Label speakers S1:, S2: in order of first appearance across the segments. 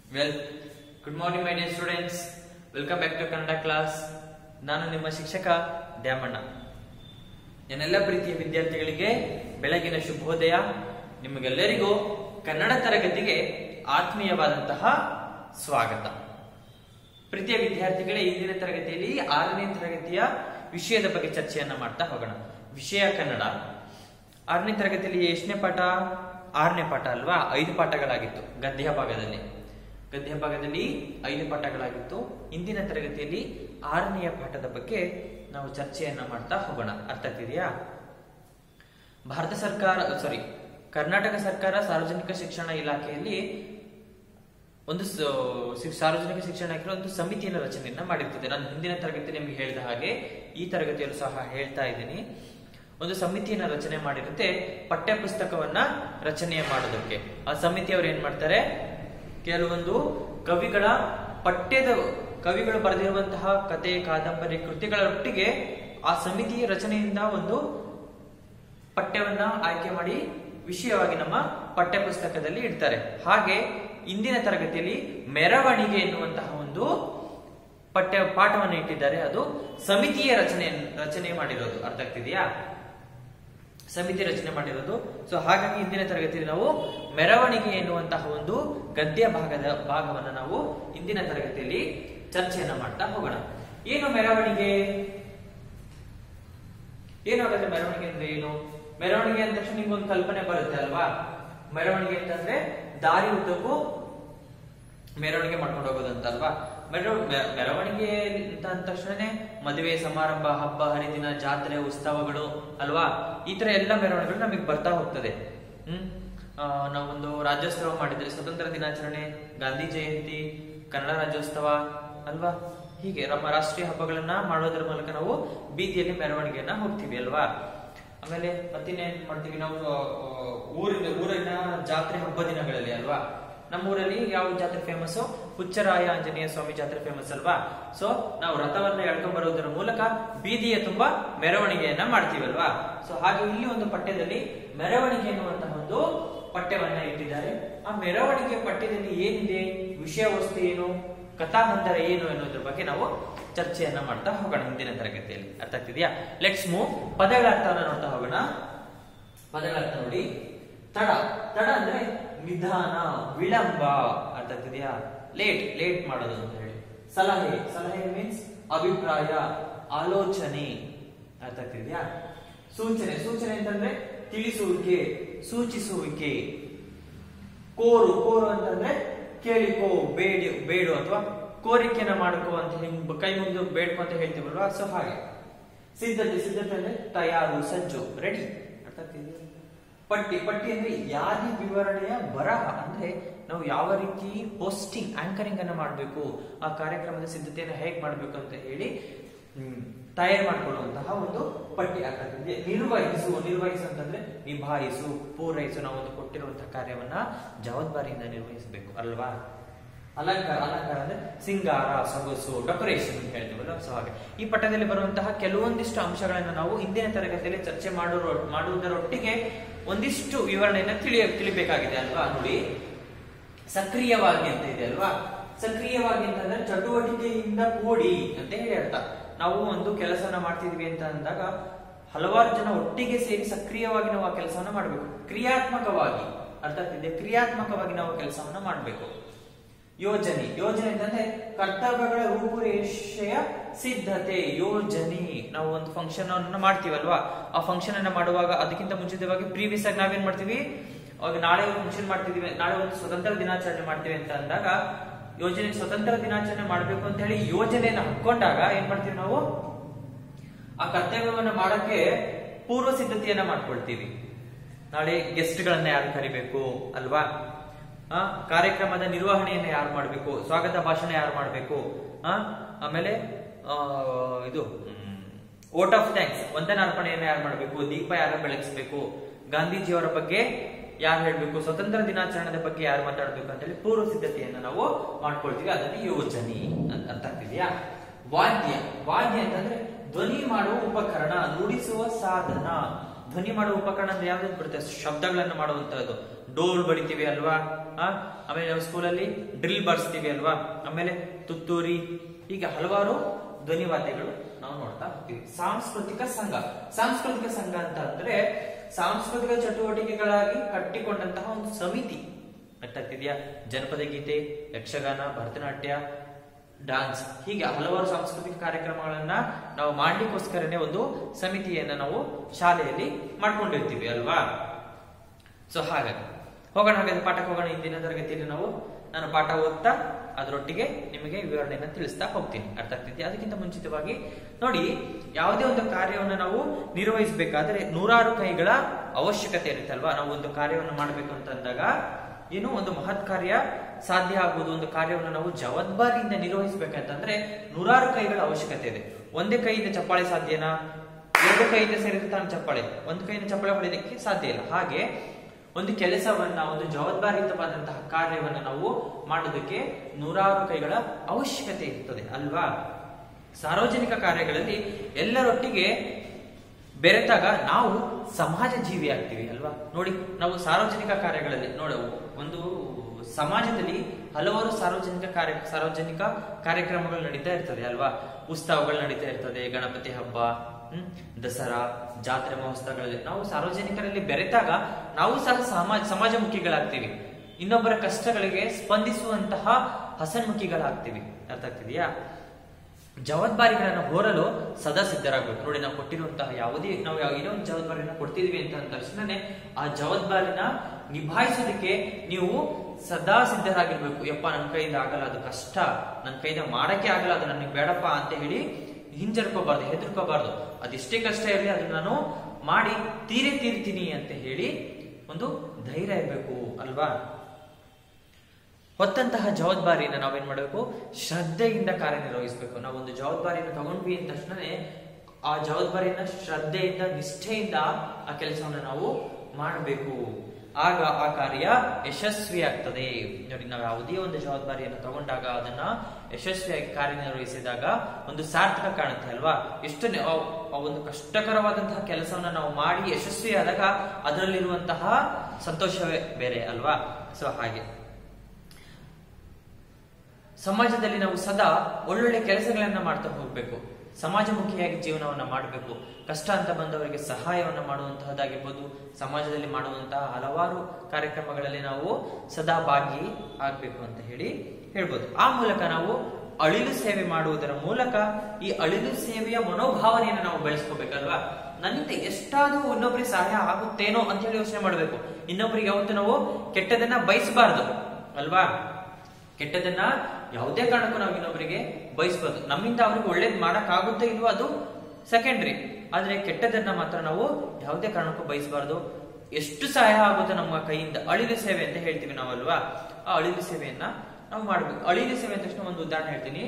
S1: Well good morning my dear students welcome back to Kannada class ನಾನು ನಿಮ್ಮ ಶಿಕ್ಷಕ ದ್ಯಾಮಣ್ಣ ನನ್ನೆಲ್ಲ ಪ್ರೀತಿಯ ವಿದ್ಯಾರ್ಥಿಗಳಿಗೆ ಬೆಳಗಿನ ಶುಭೋದಯ ನಿಮಗೆಲ್ಲರಿಗೂ ಕನ್ನಡ ತರಗತಿಗೆ ಆತ್ಮೀಯವಾದಂತಹ ಸ್ವಾಗತ ಪ್ರೀತಿಯ ವಿದ್ಯಾರ್ಥಿಗಳೇ ಇಂದಿನ ತರಗತಿಯಲ್ಲಿ ಆರನೇ ತರಗತಿಯ ವಿಷಯದ ಬಗ್ಗೆ ಚರ್ಚೆಯನ್ನ ಮಾಡ್ತಾ ಹೋಗೋಣ ವಿಷಯ ಕನ್ನಡ ಆರನೇ ತರಗತಿಯಲ್ಲಿ ಎಷ್ಟನೇ ಪಾಠ ಆರನೇ ಪಾಠ ಅಲ್ವಾ ಐದು ಪಾಠಗಳಾಗಿತ್ತು ಗದ್ಯ ಭಾಗದಲ್ಲಿ ಗದ್ಯ ಭಾಗದಲ್ಲಿ ಐದು ಪಾಠಗಳಾಗಿತ್ತು ಇಂದಿನ ತರಗತಿಯಲ್ಲಿ ಆರನೆಯ ಪಾಠದ ಬಗ್ಗೆ ನಾವು ಚರ್ಚೆಯನ್ನ ಮಾಡ್ತಾ ಹೋಗೋಣ ಅರ್ಥ ಆಗ್ತಿದೆಯಾ ಭಾರತ ಸರ್ಕಾರ ಸಾರಿ ಕರ್ನಾಟಕ ಸರ್ಕಾರ ಸಾರ್ವಜನಿಕ ಶಿಕ್ಷಣ ಇಲಾಖೆಯಲ್ಲಿ ಒಂದು ಸ- ಸಿ- ಸಾರ್ವಜನಿಕ ಶಿಕ್ಷಣ ಇಲಾಖೆ ಒಂದು ಸಮಿತಿಯನ್ನು ರಚನೆಯನ್ನ ಮಾಡಿರ್ತದೆ ನಾನು ಹಿಂದಿನ ತರಗತಿ ನಿಮ್ಗೆ ಹೇಳಿದ ಹಾಗೆ ಈ ತರಗತಿಯಲ್ಲೂ ಸಹ ಹೇಳ್ತಾ ಇದ್ದೀನಿ ಒಂದು ಸಮಿತಿಯನ್ನ ರಚನೆ ಮಾಡಿರುತ್ತೆ ಪಠ್ಯ ಪುಸ್ತಕವನ್ನ ರಚನೆ ಮಾಡೋದಕ್ಕೆ ಆ ಸಮಿತಿಯವರು ಏನ್ ಮಾಡ್ತಾರೆ ಕೆಲವೊಂದು ಕವಿಗಳ ಪಠ್ಯದ ಕವಿಗಳು ಬರೆದಿರುವಂತಹ ಕತೆ ಕಾದಂಬರಿ ಕೃತಿಗಳೊಟ್ಟಿಗೆ ಆ ಸಮಿತಿಯ ರಚನೆಯಿಂದ ಒಂದು ಪಠ್ಯವನ್ನ ಆಯ್ಕೆ ಮಾಡಿ ವಿಷಯವಾಗಿ ನಮ್ಮ ಪಠ್ಯ ಪುಸ್ತಕದಲ್ಲಿ ಇಡ್ತಾರೆ ಹಾಗೆ ಇಂದಿನ ತರಗತಿಯಲ್ಲಿ ಮೆರವಣಿಗೆ ಎನ್ನುವಂತಹ ಒಂದು ಪಠ್ಯ ಪಾಠವನ್ನು ಇಟ್ಟಿದ್ದಾರೆ ಅದು ಸಮಿತಿಯ ರಚನೆ ರಚನೆ ಮಾಡಿರೋದು ಅರ್ಥ ಆಗ್ತಿದೆಯಾ ಸಮಿತಿ ರಚನೆ ಮಾಡಿರೋದು ಸೊ ಹಾಗಾಗಿ ಇಂದಿನ ತರಗತಿಯಲ್ಲಿ ನಾವು ಮೆರವಣಿಗೆ ಎನ್ನುವಂತಹ ಒಂದು ಗದ್ಯ ಭಾಗದ ಭಾಗವನ್ನು ನಾವು ಇಂದಿನ ತರಗತಿಯಲ್ಲಿ ಚರ್ಚೆಯನ್ನ ಮಾಡ್ತಾ ಹೋಗೋಣ ಏನು ಮೆರವಣಿಗೆ ಏನು ಹಾಗಾದ್ರೆ ಮೆರವಣಿಗೆ ಅಂದ್ರೆ ಏನು ಮೆರವಣಿಗೆ ಅಂದ ತಕ್ಷಣ ನಿಮ್ಗೆ ಒಂದು ಕಲ್ಪನೆ ಬರುತ್ತೆ ಅಲ್ವಾ ಮೆರವಣಿಗೆ ಅಂತಂದ್ರೆ ದಾರಿ ಉದ್ದಕ್ಕೂ ಮೆರವಣಿಗೆ ಮಾಡ್ಕೊಂಡು ಹೋಗೋದು ಅಂತ ಅಲ್ವಾ ಮೆರವ ಮೆ- ಮೆರವಣಿಗೆ ಅಂತ ಅಂದ ತಕ್ಷಣನೇ ಮದುವೆ ಸಮಾರಂಭ ಹಬ್ಬ ಹರಿದಿನ ಜಾತ್ರೆ ಉತ್ಸವಗಳು ಅಲ್ವಾ ಈ ತರ ಎಲ್ಲ ಮೆರವಣಿಗೆಗಳು ನಮಗೆ ಬರ್ತಾ ಹೋಗ್ತದೆ ಹ್ಮ್ ಆ, ನಾವೊಂದು ರಾಜ್ಯೋತ್ಸವ ಮಾಡಿದ್ರೆ ಸ್ವತಂತ್ರ ದಿನಾಚರಣೆ ಗಾಂಧಿ ಜಯಂತಿ ಕನ್ನಡ ರಾಜ್ಯೋತ್ಸವ ಅಲ್ವಾ ಹೀಗೆ ನಮ್ಮ ರಾಷ್ಟ್ರೀಯ ಹಬ್ಬಗಳನ್ನ ಮಾಡೋದ್ರ ಮೂಲಕ ನಾವು ಬೀದಿಯಲ್ಲಿ ಮೆರವಣಿಗೆಯನ್ನ ಹೋಗ್ತೀವಿ ಅಲ್ವಾ ಆಮೇಲೆ ಮತ್ತಿನ್ನೇನ್ ಮಾಡ್ತೀವಿ ನಾವು ಆ, ಊರಿನ ಊರಿನ ಜಾತ್ರೆ ಹಬ್ಬ ದಿನಗಳಲ್ಲಿ ಅಲ್ವಾ ನಮ್ಮೂರಲ್ಲಿ ಯಾವ ಜಾತ್ರೆ ಫೇಮಸ್ ಹುಚ್ಚರಾಯ ಆಂಜನೇಯ ಸ್ವಾಮಿ ಜಾತ್ರೆ ಫೇಮಸ್ ಅಲ್ವಾ ಸೊ ನಾವು ರಥವನ್ನ ಎಳ್ಕೊಂಡ್ ಬರೋದರ ಮೂಲಕ ಬೀದಿಯ ತುಂಬಾ ಮೆರವಣಿಗೆಯನ್ನ ಮಾಡ್ತೀವಲ್ವಾ ಸೊ ಹಾಗೆ ಇಲ್ಲಿ ಒಂದು ಪಠ್ಯದಲ್ಲಿ ಮೆರವಣಿಗೆ ಎನ್ನುವಂತಹ ಒಂದು ಪಠ್ಯವನ್ನ ಇಟ್ಟಿದ್ದಾರೆ ಆ ಮೆರವಣಿಗೆ ಪಠ್ಯದಲ್ಲಿ ಏನಿದೆ ವಿಷಯ ವಸ್ತು ಏನು ಕಥಾಹಂತರ ಏನು ಅನ್ನೋದ್ರ ಬಗ್ಗೆ ನಾವು ಚರ್ಚೆಯನ್ನ ಮಾಡ್ತಾ ಹೋಗೋಣ ಹಿಂದಿನ ತರಗತಿಯಲ್ಲಿ ಅರ್ಥ ಆಗ್ತಿದ್ಯಾ ಲೆಟ್ಸ್ ಮೂವ್ ಪದಗಳ ಅರ್ಥವನ್ನ ನೋಡ್ತಾ ಹೋಗೋಣ ಪದಗಳ ಅರ್ಥ ನೋಡಿ ತಡ ತಡ ಅಂದ್ರೆ ನಿಧಾನ ವಿಳಂಬ ಅರ್ಥ ಆಗ್ತಿದ್ಯಾ ಲೇಟ್ ಲೇಟ್ ಮಾಡೋದು ಅಂತ ಹೇಳಿ ಸಲಹೆ ಸಲಹೆ ಮೀನ್ಸ್ ಅಭಿಪ್ರಾಯ ಆಲೋಚನೆ ಅರ್ಥ ಆಗ್ತಿದ್ಯಾ ಸೂಚನೆ ಸೂಚನೆ ಅಂತಂದ್ರೆ ತಿಳಿಸುವಿಕೆ ಸೂಚಿಸುವಿಕೆ ಕೋರು ಕೋರು ಅಂತಂದ್ರೆ ಕೇಳಿಕೋ ಬೇಡಿ ಬೇಡು ಅಥವಾ ಕೋರಿಕೆನ ಮಾಡ್ಕೋ ಅಂತ ಹಿಂಗ್ ಕೈ ಮುಗಿದು ಬೇಡ್ಕೊ ಅಂತ ಹೇಳ್ತೀವಲ್ವಾ ಸೊ ಹಾಗೆ ಸಿದ್ಧತೆ ಸಿದ್ಧತೆ ಅಂದ್ರೆ ತಯಾರು ಸಜ್ಜು ರೆಡಿ ಅರ್ಥ ಆಗ್ತಿದ್ಯಾ? ಪಟ್ಟಿ ಪಟ್ಟಿ ಅಂದ್ರೆ ಯಾದಿ ವಿವರಣೆಯ ಬರಹ ಅಂದ್ರೆ ನಾವು ಯಾವ ರೀತಿ ಪೋಸ್ಟಿಂಗ್ ಆಂಕರಿಂಗ್ ಅನ್ನ ಮಾಡಬೇಕು ಆ ಕಾರ್ಯಕ್ರಮದ ಸಿದ್ಧತೆಯನ್ನು ಹೇಗೆ ಮಾಡಬೇಕು ಅಂತ ಹೇಳಿ ಹ್ಮ್, ತಯಾರು ಮಾಡಿಕೊಳ್ಳುವಂತಹ ಒಂದು ಪಟ್ಟಿ ಅರ್ಥ ಆಗ್ತಿದೆ ನಿರ್ವಹಿಸು ನಿರ್ವಹಿಸು ಅಂತಂದ್ರೆ ನಿಭಾಯಿಸು ಪೂರೈಸು ನಾವು ಒಂದು ಕೊಟ್ಟಿರುವಂತಹ ಕಾರ್ಯವನ್ನ ಜವಾಬ್ದಾರಿಯಿಂದ ನಿರ್ವಹಿಸಬೇಕು ಅಲ್ವಾ ಅಲಂಕಾರ ಅಲಂಕಾರ ಅಂದ್ರೆ ಸಿಂಗಾರ ಸೊಗಸು ಡೆಕೋರೇಷನ್ ಅಂತ ಹೇಳ್ತೀವಲ್ಲ ಸೊ ಹಾಗೆ ಈ ಪಠ್ಯದಲ್ಲಿ ಬರುವಂತಹ ಕೆಲವೊಂದಿಷ್ಟು ಅಂಶಗಳನ್ನು ನಾವು ಇಂದಿನ ತರಗತಿಯಲ್ಲಿ ಚರ್ಚೆ ಮಾಡುವ ಮಾಡುವುದರೊಟ್ಟಿಗೆ ಒಂದಿಷ್ಟು ವಿವರಣೆಯನ್ನ ತಿಳಿಯ ತಿಳಿಬೇಕಾಗಿದೆ ಅಲ್ವಾ ನೋಡಿ ಸಕ್ರಿಯವಾಗಿ ಅಂತ ಇದೆ ಅಲ್ವಾ ಸಕ್ರಿಯವಾಗಿ ಅಂತಂದ್ರೆ ಚಟುವಟಿಕೆಯಿಂದ ಕೂಡಿ ಅಂತ ಹೇಳಿ ಅರ್ಥ ನಾವು ಒಂದು ಕೆಲಸನ ಮಾಡ್ತಿದ್ವಿ ಅಂತ ಅಂದಾಗ ಹಲವಾರು ಜನ ಒಟ್ಟಿಗೆ ಸೇರಿ ಸಕ್ರಿಯವಾಗಿ ನಾವು ಆ ಕೆಲಸವನ್ನ ಮಾಡಬೇಕು ಕ್ರಿಯಾತ್ಮಕವಾಗಿ ಅರ್ಥ ಆಗ್ತಿದೆ ಕ್ರಿಯಾತ್ಮಕವಾಗಿ ನಾವು ಕೆಲಸವನ್ನ ಮಾಡಬೇಕು ಯೋಜನೆ ಯೋಜನೆ ಅಂತಂದ್ರೆ ಕರ್ತವ್ಯಗಳ ರೂಪುರೇಷೆಯ ಸಿದ್ಧತೆ ಯೋಜನೆ ನಾವು ಒಂದು ಫಂಕ್ಷನ್ ಅನ್ನ ಮಾಡ್ತೀವಲ್ವಾ ಆ ಫಂಕ್ಷನ್ ಅನ್ನ ಮಾಡುವಾಗ ಅದಕ್ಕಿಂತ ಮುಂಚಿತವಾಗಿ ಪ್ರೀವಿಯಸ್ ಆಗಿ ನಾವೇನ್ ಮಾಡ್ತೀವಿ ಅವಾಗ ನಾಳೆ ಒಂದು ಫಂಕ್ಷನ್ ಮಾಡ್ತಿದೀವಿ ನಾಳೆ ಒಂದು ಸ್ವತಂತ್ರ ದಿನಾಚರಣೆ ಮಾಡ್ತೀವಿ ಅಂತ ಅಂದಾಗ ಯೋಜನೆ ಸ್ವತಂತ್ರ ದಿನಾಚರಣೆ ಮಾಡ್ಬೇಕು ಅಂತ ಹೇಳಿ ಯೋಜನೆಯನ್ನು ಹಾಕೊಂಡಾಗ ಏನ್ ಮಾಡ್ತೀವಿ ನಾವು ಆ ಕರ್ತವ್ಯವನ್ನ ಮಾಡಕ್ಕೆ ಪೂರ್ವ ಸಿದ್ಧತೆಯನ್ನ ಮಾಡ್ಕೊಳ್ತೀವಿ ನಾಳೆ ಗೆಸ್ಟ್ ಗಳನ್ನ ಯಾರು ಕರಿಬೇಕು ಅಲ್ವಾ ಆ ಕಾರ್ಯಕ್ರಮದ ನಿರ್ವಹಣೆಯನ್ನ ಯಾರು ಮಾಡಬೇಕು ಸ್ವಾಗತ ಭಾಷಣ ಯಾರು ಮಾಡಬೇಕು ಆ ಆಮೇಲೆ ಆ, ಇದು ಓಟ್ ಆಫ್ ಥ್ಯಾಂಕ್ಸ್ ವಂದನಾರ್ಪಣೆಯನ್ನ ಯಾರು ಮಾಡಬೇಕು ದೀಪ ಯಾರು ಬೆಳಗಿಸ್ಬೇಕು ಗಾಂಧೀಜಿಯವರ ಬಗ್ಗೆ ಯಾರು ಹೇಳ್ಬೇಕು ಸ್ವತಂತ್ರ ದಿನಾಚರಣೆದ ಬಗ್ಗೆ ಯಾರು ಮಾತಾಡ್ಬೇಕು ಅಂತ ಹೇಳಿ ಪೂರ್ವ ಸಿದ್ಧತೆಯನ್ನ ನಾವು ಮಾಡ್ಕೊಳ್ತೀವಿ ಅದನ್ನ ಯೋಜನೆ ಅಂತ ಅರ್ಥ ಆಗ್ತಿದ್ಯಾ ವಾದ್ಯ ವಾದ್ಯ ಅಂತಂದ್ರೆ ಧ್ವನಿ ಮಾಡುವ ಉಪಕರಣ ನುಡಿಸುವ ಸಾಧನ ಧ್ವನಿ ಮಾಡುವ ಉಪಕರಣ ಅಂದ್ರೆ ಯಾವ್ದು ಬರುತ್ತೆ ಶಬ್ದಗಳನ್ನ ಮಾಡುವಂತಹದ್ದು ಡೋಲ್ ಬಡಿತೀವಿ ಅಲ್ವಾ ಆ, ಆಮೇಲೆ ನಾವು ಸ್ಕೂಲಲ್ಲಿ ಡ್ರಿಲ್ ಬರ್ಸ್ತೀವಿ ಅಲ್ವಾ ಆಮೇಲೆ ತುತ್ತೂರಿ ಹೀಗೆ ಹಲವಾರು ಧ್ವನಿವಾದ್ಯಗಳು ನಾವು ನೋಡ್ತಾ ಹೋಗ್ತೀವಿ ಸಾಂಸ್ಕೃತಿಕ ಸಂಘ ಸಾಂಸ್ಕೃತಿಕ ಸಂಘ ಅಂತ ಅಂದ್ರೆ ಸಾಂಸ್ಕೃತಿಕ ಚಟುವಟಿಕೆಗಳಾಗಿ ಕಟ್ಟಿಕೊಂಡಂತಹ ಒಂದು ಸಮಿತಿ ಗೊತ್ತಾಗ್ತಿದ್ಯಾ ಜನಪದ ಗೀತೆ ಯಕ್ಷಗಾನ ಭರತನಾಟ್ಯ ಡಾನ್ಸ್ ಹೀಗೆ ಹಲವಾರು ಸಾಂಸ್ಕೃತಿಕ ಕಾರ್ಯಕ್ರಮಗಳನ್ನ ನಾವು ಮಾಡ್ಲಿಕ್ಕೋಸ್ಕರನೇ ಒಂದು ಸಮಿತಿಯನ್ನ ನಾವು ಶಾಲೆಯಲ್ಲಿ ಮಾಡ್ಕೊಂಡಿರ್ತೀವಿ ಅಲ್ವಾ ಸೊ ಹಾಗಾಗಿ ಹೋಗೋಣ ಹಾಗಾದ್ರೆ ಪಾಠಕ್ಕೆ ಹೋಗೋಣ ಇಂದಿನ ತರಗತಿಯಲ್ಲಿ ನಾವು ನಾನು ಪಾಠ ಓದ್ತಾ ಅದರೊಟ್ಟಿಗೆ ನಿಮಗೆ ವಿವರಣೆಯನ್ನ ತಿಳಿಸ್ತಾ ಹೋಗ್ತೀನಿ ಅರ್ಥ ಆಗ್ತಿದೆ ಅದಕ್ಕಿಂತ ಮುಂಚಿತವಾಗಿ ನೋಡಿ ಯಾವುದೇ ಒಂದು ಕಾರ್ಯವನ್ನು ನಾವು ನಿರ್ವಹಿಸಬೇಕಾದ್ರೆ ನೂರಾರು ಕೈಗಳ ಅವಶ್ಯಕತೆ ಇರುತ್ತೆ ಅಲ್ವಾ ನಾವು ಒಂದು ಕಾರ್ಯವನ್ನು ಮಾಡಬೇಕು ಅಂತ ಅಂದಾಗ ಏನು ಒಂದು ಮಹತ್ ಕಾರ್ಯ ಸಾಧ್ಯ ಆಗುವುದು ಒಂದು ಕಾರ್ಯವನ್ನು ನಾವು ಜವಾಬ್ದಾರಿಯಿಂದ ನಿರ್ವಹಿಸಬೇಕಂತಂದ್ರೆ ನೂರಾರು ಕೈಗಳ ಅವಶ್ಯಕತೆ ಇದೆ ಒಂದೇ ಕೈಯಿಂದ ಚಪ್ಪಾಳೆ ಸಾಧ್ಯನಾ ಎರಡು ಕೈಯಿಂದ ಸೇರಿದ ತಾನು ಚಪ್ಪಾಳೆ ಒಂದು ಕೈಯಿಂದ ಚಪ್ಪಾಳೆ ಹೊಡೆಯೋದಕ್ಕೆ ಸಾಧ್ಯ ಇಲ್ಲ ಹಾಗೆ ಒಂದು ಕೆಲಸವನ್ನ ಒಂದು ಜವಾಬ್ದಾರಿಯುತವಾದಂತಹ ಕಾರ್ಯವನ್ನ ನಾವು ಮಾಡೋದಕ್ಕೆ ನೂರಾರು ಕೈಗಳ ಅವಶ್ಯಕತೆ ಇರ್ತದೆ ಅಲ್ವಾ ಸಾರ್ವಜನಿಕ ಕಾರ್ಯಗಳಲ್ಲಿ ಎಲ್ಲರೊಟ್ಟಿಗೆ ಬೆರೆತಾಗ ನಾವು ಸಮಾಜ ಜೀವಿ ಆಗ್ತೀವಿ ಅಲ್ವಾ ನೋಡಿ ನಾವು ಸಾರ್ವಜನಿಕ ಕಾರ್ಯಗಳಲ್ಲಿ ನೋಡ ಒಂದು ಸಮಾಜದಲ್ಲಿ ಹಲವಾರು ಸಾರ್ವಜನಿಕ ಕಾರ್ಯ ಸಾರ್ವಜನಿಕ ಕಾರ್ಯಕ್ರಮಗಳು ನಡೀತಾ ಇರ್ತದೆ ಅಲ್ವಾ ಉತ್ಸವಗಳು ನಡೀತಾ ಇರ್ತದೆ ಗಣಪತಿ ಹಬ್ಬ ಹ್ಮ್ ದಸರಾ ಜಾತ್ರೆ ಮಹೋತ್ಸವಗಳಲ್ಲಿ ನಾವು ಸಾರ್ವಜನಿಕರಲ್ಲಿ ಬೆರೆತಾಗ ನಾವು ಸಹ ಸಮಾಜ ಸಮಾಜಮುಖಿಗಳಾಗ್ತೀವಿ ಇನ್ನೊಬ್ಬರ ಕಷ್ಟಗಳಿಗೆ ಸ್ಪಂದಿಸುವಂತಹ ಹಸನ್ಮುಖಿಗಳಾಗ್ತೀವಿ ಅರ್ಥ ಆಗ್ತಿದೆಯಾ ಜವಾಬ್ದಾರಿಗಳನ್ನು ಹೊರಲು ಸದಾ ಸಿದ್ಧರಾಗಬೇಕು ನೋಡಿ ನಾವು ಕೊಟ್ಟಿರುವಂತಹ ಯಾವುದೇ ನಾವು ಯಾವ- ಏನೋ ಒಂದು ಜವಾಬ್ದಾರಿನ ಕೊಡ್ತಿದೀವಿ ಅಂತ ಅಂದ ತಕ್ಷಣನೇ ಆ ಜವಾಬ್ದಾರಿನ ನಿಭಾಯಿಸೋದಕ್ಕೆ ನೀವು ಸದಾ ಸಿದ್ಧರಾಗಿರ್ಬೇಕು ಯಪ್ಪ ನನ್ನ ಕೈಯಿಂದ ಆಗಲ್ಲ ಅದು ಕಷ್ಟ ನನ್ನ ಕೈಯಿಂದ ಮಾಡಕ್ಕೆ ಆಗಲ್ಲ ಅದು ನನಗೆ ಬೇಡಪ್ಪ ಅಂತ ಹೇಳಿ ಹಿಂಜರ್ಕೋಬಾರ್ದು ಹೆದರ್ಕೋಬಾರ್ದು ಅದೆಷ್ಟೇ ಕಷ್ಟ ಇರಲಿ ಅದನ್ನ ನಾನು ಮಾಡಿ ತೀರೇ ತೀರ್ತೀನಿ ಅಂತ ಹೇಳಿ ಒಂದು ಧೈರ್ಯ ಇರಬೇಕು ಅಲ್ವಾ ಹೊತ್ತಂತಹ ಜವಾಬ್ದಾರಿಯನ್ನು ನಾವೇನ್ ಮಾಡಬೇಕು ಶ್ರದ್ಧೆಯಿಂದ ಕಾರ್ಯನಿರ್ವಹಿಸಬೇಕು ನಾವು ಒಂದು ಜವಾಬ್ದಾರಿಯನ್ನು ತಗೊಂಡ್ವಿ ಅಂದ ತಕ್ಷಣನೇ ಆ ಜವಾಬ್ದಾರಿಯನ್ನ ಶ್ರದ್ಧೆಯಿಂದ ನಿಷ್ಠೆಯಿಂದ ಆ ಕೆಲಸವನ್ನು ನಾವು ಮಾಡಬೇಕು ಆಗ ಆ ಕಾರ್ಯ ಯಶಸ್ವಿ ಆಗ್ತದೆ ನೋಡಿ ನಾವು ಯಾವುದೇ ಒಂದು ಜವಾಬ್ದಾರಿಯನ್ನು ತಗೊಂಡಾಗ ಅದನ್ನ ಯಶಸ್ವಿಯಾಗಿ ಕಾರ್ಯನಿರ್ವಹಿಸಿದಾಗ ಒಂದು ಸಾರ್ಥಕ ಕಾಣುತ್ತೆ ಅಲ್ವಾ ಎಷ್ಟು ನೆ- ಆ- ಆ ಒಂದು ಕಷ್ಟಕರವಾದಂತಹ ಕೆಲಸವನ್ನ ನಾವು ಮಾಡಿ ಯಶಸ್ವಿಯಾದಾಗ ಅದರಲ್ಲಿರುವಂತಹ ಸಂತೋಷವೇ ಬೇರೆ ಅಲ್ವಾ ಸೊ ಹಾಗೆ ಸಮಾಜದಲ್ಲಿ ನಾವು ಸದಾ ಒಳ್ಳೊಳ್ಳೆ ಕೆಲಸಗಳನ್ನ ಮಾಡ್ತಾ ಹೋಗ್ಬೇಕು ಸಮಾಜಮುಖಿಯಾಗಿ ಜೀವನವನ್ನ ಮಾಡಬೇಕು ಕಷ್ಟ ಅಂತ ಬಂದವರಿಗೆ ಸಹಾಯವನ್ನ ಮಾಡುವಂತಹದ್ದಾಗಿರ್ಬೋದು ಸಮಾಜದಲ್ಲಿ ಮಾಡುವಂತಹ ಹಲವಾರು ಕಾರ್ಯಕ್ರಮಗಳಲ್ಲಿ ನಾವು ಸದಾ ಭಾಗಿ ಆಗ್ಬೇಕು ಅಂತ ಹೇಳಿ ಹೇಳ್ಬೋದು ಆ ಮೂಲಕ ನಾವು ಅಳಿಲು ಸೇವೆ ಮಾಡುವುದರ ಮೂಲಕ ಈ ಅಳಿಲು ಸೇವೆಯ ಮನೋಭಾವನೆಯನ್ನು ನಾವು ಬೆಳೆಸ್ಕೋಬೇಕಲ್ವಾ ನನ್ನಿಂದ ಎಷ್ಟಾದ್ರೂ ಇನ್ನೊಬ್ಬರಿಗೆ ಸಹಾಯ ಆಗುತ್ತೇನೋ ಅಂತ ಹೇಳಿ ಯೋಚನೆ ಮಾಡಬೇಕು ಇನ್ನೊಬ್ಬರಿಗೆ ಯಾವತ್ತು ನಾವು ಕೆಟ್ಟದನ್ನ ಬಯಸಬಾರ್ದು ಅಲ್ವಾ ಕೆಟ್ಟದನ್ನ ಯಾವುದೇ ಕಾರಣಕ್ಕೂ ನಾವು ಇನ್ನೊಬ್ಬರಿಗೆ ಬಯಸ್ಬಾರ್ದು ನಮ್ಮಿಂದ ಅವ್ರಿಗೆ ಒಳ್ಳೇದ್ ಮಾಡಕ್ ಆಗುತ್ತೋ ಇಲ್ವೋ ಅದು ಸೆಕೆಂಡ್ರಿ ಆದ್ರೆ ಕೆಟ್ಟದನ್ನ ಮಾತ್ರ ನಾವು ಯಾವುದೇ ಕಾರಣಕ್ಕೂ ಬಯಸಬಾರ್ದು ಎಷ್ಟು ಸಹಾಯ ಆಗುತ್ತೋ ನಮ್ಮ ಕೈಯಿಂದ ಅಳಿಲು ಸೇವೆ ಅಂತ ಹೇಳ್ತೀವಿ ನಾವಲ್ವಾ ಆ ಅಳಿಲು ಸೇವೆಯನ್ನ ನಾವು ಮಾಡ್ಬೇಕು ಅಳಿಲು ಸೇವೆ ಅಂದ ತಕ್ಷಣ ಒಂದು ಉದಾಹರಣೆ ಹೇಳ್ತೀನಿ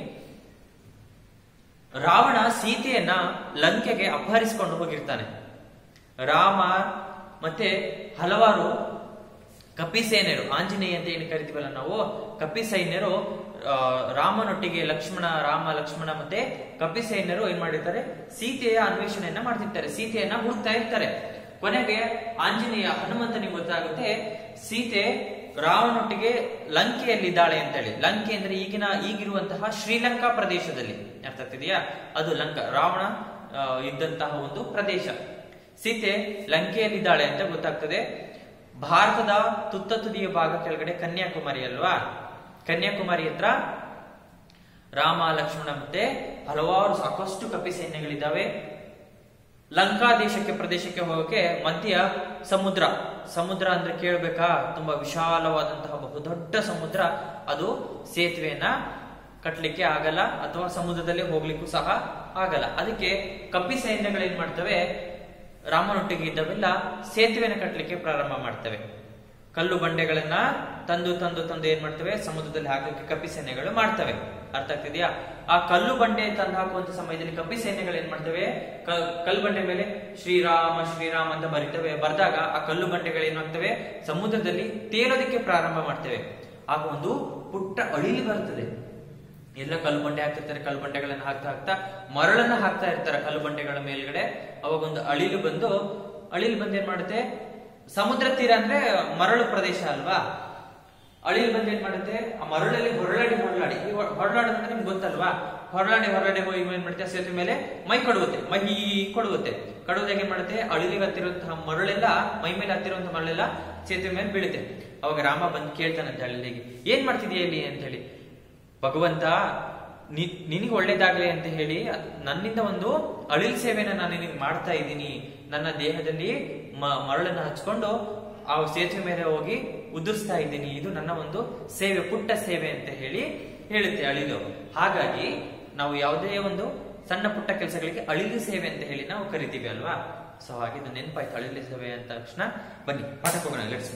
S1: ರಾವಣ ಸೀತೆಯನ್ನ ಲಂಕೆಗೆ ಅಪಹರಿಸಿಕೊಂಡು ಹೋಗಿರ್ತಾನೆ ರಾಮ ಮತ್ತೆ ಹಲವಾರು ಕಪಿ ಸೈನ್ಯರು ಆಂಜನೇಯ ಅಂತ ಏನು ಕರಿತೀವಲ್ಲ ನಾವು ಕಪಿ ಸೈನ್ಯರು ಆ, ರಾಮನೊಟ್ಟಿಗೆ ಲಕ್ಷ್ಮಣ ರಾಮ ಲಕ್ಷ್ಮಣ ಮತ್ತೆ ಕಪಿ ಸೈನ್ಯರು ಏನ್ ಮಾಡಿರ್ತಾರೆ ಸೀತೆಯ ಅನ್ವೇಷಣೆಯನ್ನ ಮಾಡ್ತಿರ್ತಾರೆ ಸೀತೆಯನ್ನ ಹುಡುಕ್ತಾ ಇರ್ತಾರೆ ಕೊನೆಗೆ ಆಂಜನೇಯ ಹನುಮಂತನಿಗೆ ಗೊತ್ತಾಗುತ್ತೆ ಸೀತೆ ರಾವಣೊಟ್ಟಿಗೆ ಲಂಕೆಯಲ್ಲಿದ್ದಾಳೆ ಅಂತೇಳಿ ಲಂಕೆ ಅಂದ್ರೆ ಈಗಿನ ಈಗಿರುವಂತಹ ಶ್ರೀಲಂಕಾ ಪ್ರದೇಶದಲ್ಲಿ ಅರ್ಥ ಆಗ್ತಿದೆಯಾ ಅದು ಲಂಕಾ ರಾವಣ ಆ, ಇದ್ದಂತಹ ಒಂದು ಪ್ರದೇಶ ಸೀತೆ ಲಂಕೆಯಲ್ಲಿದ್ದಾಳೆ ಅಂತ ಗೊತ್ತಾಗ್ತದೆ ಭಾರತದ ತುತ್ತ ತುದಿಯ ಭಾಗ ಕೆಳಗಡೆ ಕನ್ಯಾಕುಮಾರಿ ಅಲ್ವಾ ಕನ್ಯಾಕುಮಾರಿ ಹತ್ರ ರಾಮ ಲಕ್ಷ್ಮಣ ಮತ್ತೆ ಹಲವಾರು ಸಾಕಷ್ಟು ಕಪಿ ಸೈನ್ಯಗಳಿದ್ದಾವೆ ಲಂಕಾ ದೇಶಕ್ಕೆ ಪ್ರದೇಶಕ್ಕೆ ಹೋಗಕ್ಕೆ ಮಧ್ಯ ಸಮುದ್ರ ಸಮುದ್ರ ಅಂದ್ರೆ ಕೇಳ್ಬೇಕಾ ತುಂಬಾ ವಿಶಾಲವಾದಂತಹ ಬಹುದೊಡ್ಡ ಸಮುದ್ರ ಅದು ಸೇತುವೆಯನ್ನ ಕಟ್ಲಿಕ್ಕೆ ಆಗಲ್ಲ ಅಥವಾ ಸಮುದ್ರದಲ್ಲಿ ಹೋಗ್ಲಿಕ್ಕೂ ಸಹ ಆಗಲ್ಲ ಅದಕ್ಕೆ ಕಪ್ಪಿ ಸೈನ್ಯಗಳು ಏನ್ ಮಾಡ್ತವೆ ರಾಮನೊಟ್ಟಿಗೆ ಇದ್ದವೆಲ್ಲ ಸೇತುವೆನ ಕಟ್ಟಲಿಕ್ಕೆ ಪ್ರಾರಂಭ ಮಾಡ್ತವೆ ಕಲ್ಲು ಬಂಡೆಗಳನ್ನ ತಂದು ತಂದು ತಂದು ಏನ್ ಮಾಡ್ತವೆ ಸಮುದ್ರದಲ್ಲಿ ಹಾಕಲಿಕ್ಕೆ ಕಪ್ಪಿ ಸೈನ್ಯಗಳು ಮಾಡ್ತವೆ ಅರ್ಥ ಆಗ್ತಿದ್ಯಾ ಆ ಕಲ್ಲು ಬಂಡೆ ತಂದು ಹಾಕುವಂತ ಸಮಯದಲ್ಲಿ ಕಪ್ಪಿ ಸೈನ್ಯಗಳು ಏನ್ ಮಾಡ್ತವೆ ಕ- ಕಲ್ಲು ಬಂಡೆ ಮೇಲೆ ಶ್ರೀರಾಮ ಶ್ರೀರಾಮ ಅಂತ ಬರಿತವೆ ಬರ್ದಾಗ ಆ ಕಲ್ಲು ಬಂಡೆಗಳು ಏನಾಗ್ತವೆ ಸಮುದ್ರದಲ್ಲಿ ತೇಲೋದಕ್ಕೆ ಪ್ರಾರಂಭ ಮಾಡ್ತವೆ ಆಗ ಒಂದು ಪುಟ್ಟ ಅಳಿಲು ಬರ್ತದೆ ಎಲ್ಲ ಕಲ್ಲು ಬಂಡೆ ಹಾಕ್ತಿರ್ತಾರೆ ಕಲ್ಲು ಬಂಡೆಗಳನ್ನ ಹಾಕ್ತಾ ಹಾಕ್ತಾ ಮರಳನ್ನ ಹಾಕ್ತಾ ಇರ್ತಾರೆ ಕಲ್ಲು ಬಂಡೆಗಳ ಮೇಲ್ಗಡೆ ಅವಾಗ ಒಂದು ಅಳಿಲು ಬಂದು ಅಳಿಲ್ ಬಂದ್ ಏನ್ ಮಾಡುತ್ತೆ ಸಮುದ್ರ ತೀರ ಅಂದ್ರೆ ಮರಳು ಪ್ರದೇಶ ಅಲ್ವಾ ಅಳಿಲ್ ಬಂದ್ ಏನ್ ಮಾಡುತ್ತೆ ಆ ಮರಳಲ್ಲಿ ಹೊರಳಾಡಿ ಹೊರಳಾಡಿ ಈ ಹೊ- ಹೊರಳಾಡೋದು ಅಂದ್ರೆ ನಿಮ್ಗೆ ಗೊತ್ತಲ್ವಾ ಹೊರಳಾಡಿ ಹೊರಳಾಡಿ ಹೋಗಿ ಏನ್ ಮಾಡುತ್ತೆ ಆ ಸೇತುವೆ ಮೇಲೆ ಮೈ ಕೊಡುತ್ತೆ ಮೈ ಕೊಡುತ್ತೆ ಕಡುವುದಾಗ ಏನ್ ಮಾಡುತ್ತೆ ಅಳಿಲಿಗೆ ಹತ್ತಿರುವಂತಹ ಮರಳೆಲ್ಲ ಮೈ ಮೇಲೆ ಹತ್ತಿರುವಂತಹ ಮರಳೆಲ್ಲ ಸೇತುವೆ ಮೇಲೆ ಬೀಳುತ್ತೆ ಅವಾಗ ರಾಮ ಬಂದು ಕೇಳ್ತಾನಂತೆ ಅಳಿಲಿಗೆ ಏನ್ ಮಾಡ್ತಿದೀಯ ಇಲ್ಲಿ ಅಂತ ಹೇಳಿ ಭಗವಂತ ನಿ- ನಿನಗೆ ಒಳ್ಳೇದಾಗ್ಲಿ ಅಂತ ಹೇಳಿ ಅದ್- ನನ್ನಿಂದ ಒಂದು ಅಳಿಲ್ ಸೇವೆನ ನಾನು ನಿನಗೆ ಮಾಡ್ತಾ ಇದ್ದೀನಿ ನನ್ನ ದೇಹದಲ್ಲಿ ಮ- ಮರಳನ್ನ ಹಚ್ಕೊಂಡು ಆ ಸೇತುವೆ ಮೇಲೆ ಹೋಗಿ ಉದುರಿಸ್ತಾ ಇದ್ದೀನಿ ಇದು ನನ್ನ ಒಂದು ಸೇವೆ ಪುಟ್ಟ ಸೇವೆ ಅಂತ ಹೇಳಿ ಹೇಳುತ್ತೆ ಅಳಿಲು ಹಾಗಾಗಿ ನಾವು ಯಾವುದೇ ಒಂದು ಸಣ್ಣ ಪುಟ್ಟ ಕೆಲಸಗಳಿಗೆ ಅಳಿಲು ಸೇವೆ ಅಂತ ಹೇಳಿ ನಾವು ಕರಿತೀವಿ ಅಲ್ವಾ ಸೊ ಹಾಗೆ ಇದು ನೆನಪಾಯ್ತು ಅಳಿಲು ಸೇವೆ ಅಂತ ತಕ್ಷಣ ಬನ್ನಿ ಪಾಠಕ್ಕೆ ಹೋಗೋಣ ಲೆಟ್ಸ್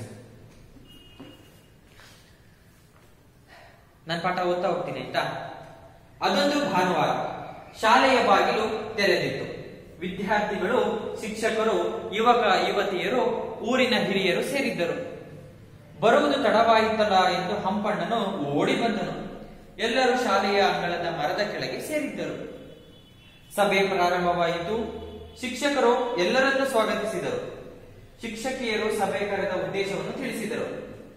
S1: ನಾನು ಪಾಠ ಓದ್ತಾ ಹೋಗ್ತೀನಿ ಆಯ್ತಾ ಅದೊಂದು ಭಾನುವಾರ ಶಾಲೆಯ ಬಾಗಿಲು ತೆರೆದಿತ್ತು ವಿದ್ಯಾರ್ಥಿಗಳು ಶಿಕ್ಷಕರು ಯುವಕ ಯುವತಿಯರು ಊರಿನ ಹಿರಿಯರು ಸೇರಿದ್ದರು ಬರುವುದು ತಡವಾಯಿತಲ್ಲ ಎಂದು ಹಂಪಣ್ಣನು ಓಡಿ ಬಂದನು ಎಲ್ಲರೂ ಶಾಲೆಯ ಅಂಗಳದ ಮರದ ಕೆಳಗೆ ಸೇರಿದ್ದರು ಸಭೆ ಪ್ರಾರಂಭವಾಯಿತು ಶಿಕ್ಷಕರು ಎಲ್ಲರನ್ನೂ ಸ್ವಾಗತಿಸಿದರು ಶಿಕ್ಷಕಿಯರು ಸಭೆ ಕರೆದ ಉದ್ದೇಶವನ್ನು ತಿಳಿಸಿದರು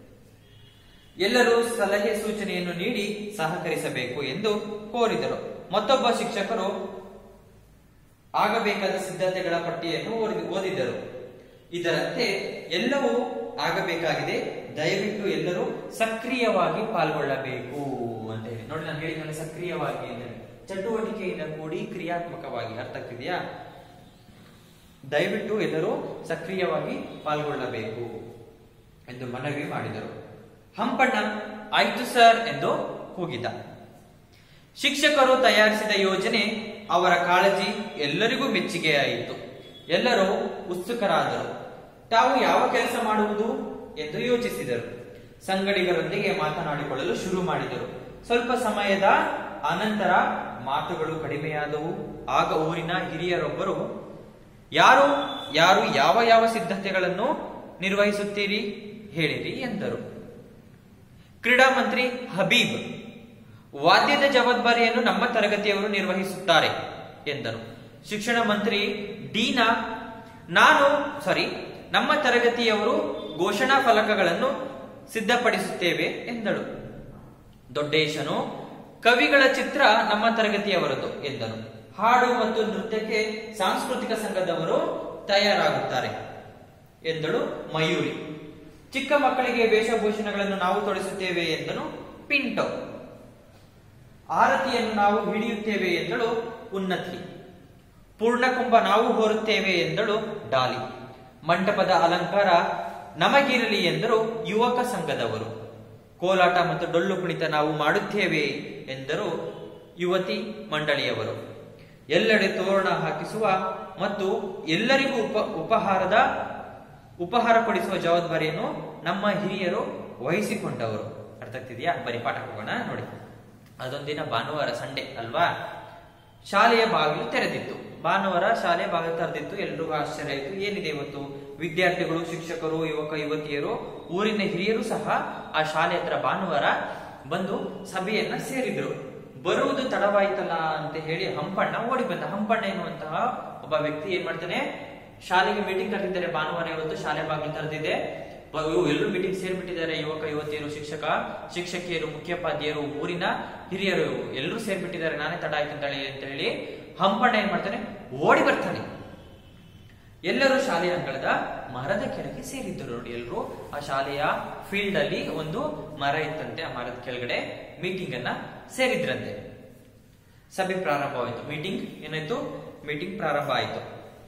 S1: ಎಲ್ಲರೂ ಸಲಹೆ ಸೂಚನೆಯನ್ನು ನೀಡಿ ಸಹಕರಿಸಬೇಕು ಎಂದು ಕೋರಿದರು ಮತ್ತೊಬ್ಬ ಶಿಕ್ಷಕರು ಆಗಬೇಕಾದ ಸಿದ್ಧತೆಗಳ ಪಟ್ಟಿಯನ್ನು ಓದಿ- ಓದಿದರು ಇದರಂತೆ ಎಲ್ಲವೂ ಆಗಬೇಕಾಗಿದೆ ದಯವಿಟ್ಟು ಎಲ್ಲರೂ ಸಕ್ರಿಯವಾಗಿ ಪಾಲ್ಗೊಳ್ಳಬೇಕು ಅಂತ ಹೇಳಿ ನೋಡಿ ನಾನು ಹೇಳಿದ್ನಲ್ಲ ಸಕ್ರಿಯವಾಗಿ ಅಂತ ಹೇಳಿ. ಚಟುವಟಿಕೆಯಿಂದ ಕೂಡಿ ಕ್ರಿಯಾತ್ಮಕವಾಗಿ ಅರ್ಥ ಆಗ್ತಿದೆಯಾ ದಯವಿಟ್ಟು ಎಲ್ಲರೂ ಸಕ್ರಿಯವಾಗಿ ಪಾಲ್ಗೊಳ್ಳಬೇಕು ಎಂದು ಮನವಿ ಮಾಡಿದರು ಹಂಪಣ್ಣ ಆಯ್ತು ಸರ್ ಎಂದು ಕೂಗಿದ ಶಿಕ್ಷಕರು ತಯಾರಿಸಿದ ಯೋಜನೆ ಅವರ ಕಾಳಜಿ ಎಲ್ಲರಿಗೂ ಮೆಚ್ಚುಗೆಯಾಯಿತು ಎಲ್ಲರೂ ಉತ್ಸುಕರಾದರು ತಾವು ಯಾವ ಕೆಲಸ ಮಾಡುವುದು ಎಂದು ಯೋಚಿಸಿದರು ಸಂಗಡಿಗರೊಂದಿಗೆ ಮಾತನಾಡಿಕೊಳ್ಳಲು ಶುರು ಮಾಡಿದರು ಸ್ವಲ್ಪ ಸಮಯದ ಅನಂತರ ಮಾತುಗಳು ಕಡಿಮೆಯಾದವು ಆಗ ಊರಿನ ಹಿರಿಯರೊಬ್ಬರು ಯಾರು ಯಾರು ಯಾವ ಯಾವ ಸಿದ್ಧತೆಗಳನ್ನು ನಿರ್ವಹಿಸುತ್ತೀರಿ ಹೇಳಿರಿ ಎಂದರು ಕ್ರೀಡಾ ಮಂತ್ರಿ ಹಬೀಬ್ ವಾದ್ಯದ ಜವಾಬ್ದಾರಿಯನ್ನು ನಮ್ಮ ತರಗತಿಯವರು ನಿರ್ವಹಿಸುತ್ತಾರೆ ಎಂದರು ಶಿಕ್ಷಣ ಮಂತ್ರಿ ಡೀನಾ ನಾನು ಸಾರಿ ನಮ್ಮ ತರಗತಿಯವರು ಘೋಷಣಾ ಫಲಕಗಳನ್ನು ಸಿದ್ಧಪಡಿಸುತ್ತೇವೆ ಎಂದಳು ದೊಡ್ಡೇಶನು ಕವಿಗಳ ಚಿತ್ರ ನಮ್ಮ ತರಗತಿಯವರದು ಎಂದನು ಹಾಡು ಮತ್ತು ನೃತ್ಯಕ್ಕೆ ಸಾಂಸ್ಕೃತಿಕ ಸಂಘದವರು ತಯಾರಾಗುತ್ತಾರೆ ಎಂದಳು ಮಯೂರಿ ಚಿಕ್ಕ ಮಕ್ಕಳಿಗೆ ವೇಷಭೂಷಣಗಳನ್ನು ನಾವು ತೊಡಿಸುತ್ತೇವೆ ಎಂದನು ಪಿಂಟೋ ಆರತಿಯನ್ನು ನಾವು ಹಿಡಿಯುತ್ತೇವೆ ಎಂದಳು ಉನ್ನತಿ ಪೂರ್ಣಕುಂಭ ನಾವು ಹೊರುತ್ತೇವೆ ಎಂದಳು ಡಾಲಿ ಮಂಟಪದ ಅಲಂಕಾರ ನಮಗಿರಲಿ ಎಂದರು ಯುವಕ ಸಂಘದವರು ಕೋಲಾಟ ಮತ್ತು ಡೊಳ್ಳು ಕುಣಿತ ನಾವು ಮಾಡುತ್ತೇವೆ ಎಂದರು ಯುವತಿ ಮಂಡಳಿಯವರು ಎಲ್ಲೆಡೆ ತೋರಣ ಹಾಕಿಸುವ ಮತ್ತು ಎಲ್ಲರಿಗೂ ಉಪ ಉಪಹಾರದ ಉಪಹಾರ ಕೊಡಿಸುವ ಜವಾಬ್ದಾರಿಯನ್ನು ನಮ್ಮ ಹಿರಿಯರು ವಹಿಸಿಕೊಂಡವರು ಅರ್ಥ ಆಗ್ತಿದ್ಯಾ ಬರೀ ಪಾಠ ಹೋಗೋಣ ನೋಡಿ ಅದೊಂದಿನ ಭಾನುವಾರ ಸಂಡೆ ಅಲ್ವಾ ಶಾಲೆಯ ಬಾಗಿಲು ತೆರೆದಿತ್ತು ಭಾನುವಾರ ಶಾಲೆ ಬಾಗಿಲು ತೆರೆದಿತ್ತು ಎಲ್ರಿಗೂ ಆಶ್ಚರ್ಯ ಆಯಿತು ಏನಿದೆ ಇವತ್ತು ವಿದ್ಯಾರ್ಥಿಗಳು ಶಿಕ್ಷಕರು ಯುವಕ ಯುವತಿಯರು ಊರಿನ ಹಿರಿಯರು ಸಹ ಆ ಶಾಲೆ ಹತ್ರ ಭಾನುವಾರ ಬಂದು ಸಭೆಯನ್ನ ಸೇರಿದ್ರು ಬರುವುದು ತಡವಾಯ್ತಲ್ಲ ಅಂತ ಹೇಳಿ ಹಂಪಣ್ಣ ಓಡಿ ಬಂದ ಹಂಪಣ್ಣ ಎನ್ನುವಂತಹ ಒಬ್ಬ ವ್ಯಕ್ತಿ ಏನ್ ಮಾಡ್ತಾನೆ ಶಾಲೆಗೆ ಮೀಟಿಂಗ್ ಕರೆದಿದ್ದಾರೆ ಭಾನುವಾರ ಇವತ್ತು ಶಾಲೆ ಬಾಗಿಲು ತೆರೆದಿದೆ ಬ- ಇವು ಎಲ್ಲರೂ ಮೀಟಿಂಗ್ ಸೇರ್ಬಿಟ್ಟಿದ್ದಾರೆ ಯುವಕ ಯುವತಿಯರು ಶಿಕ್ಷಕ ಶಿಕ್ಷಕಿಯರು ಮುಖ್ಯೋಪಾಧ್ಯಾಯರು ಊರಿನ ಹಿರಿಯರು ಎಲ್ಲರೂ ಸೇರ್ಬಿಟ್ಟಿದ್ದಾರೆ ನಾನೇ ತಡ ಆಯ್ತು ಅಂತ ಹೇಳಿ ಅಂತ ಹೇಳಿ ಹಂಪಣ್ಣ ಏನ್ ಮಾಡ್ತಾನೆ ಓಡಿ ಬರ್ತಾನೆ ಎಲ್ಲರೂ ಶಾಲೆಯ ಅಂಗಳದ ಮರದ ಕೆಳಗೆ ಸೇರಿದ್ದರು ನೋಡಿ ಎಲ್ಲರೂ ಆ ಶಾಲೆಯ ಫೀಲ್ಡ್ ಅಲ್ಲಿ ಒಂದು ಮರ ಇತ್ತಂತೆ ಆ ಮರದ ಕೆಳಗಡೆ ಮೀಟಿಂಗ್ ಅನ್ನ ಸೇರಿದ್ರಂತೆ ಸಭೆ ಪ್ರಾರಂಭವಾಯಿತು ಮೀಟಿಂಗ್ ಏನಾಯ್ತು ಮೀಟಿಂಗ್ ಪ್ರಾರಂಭ ಆಯಿತು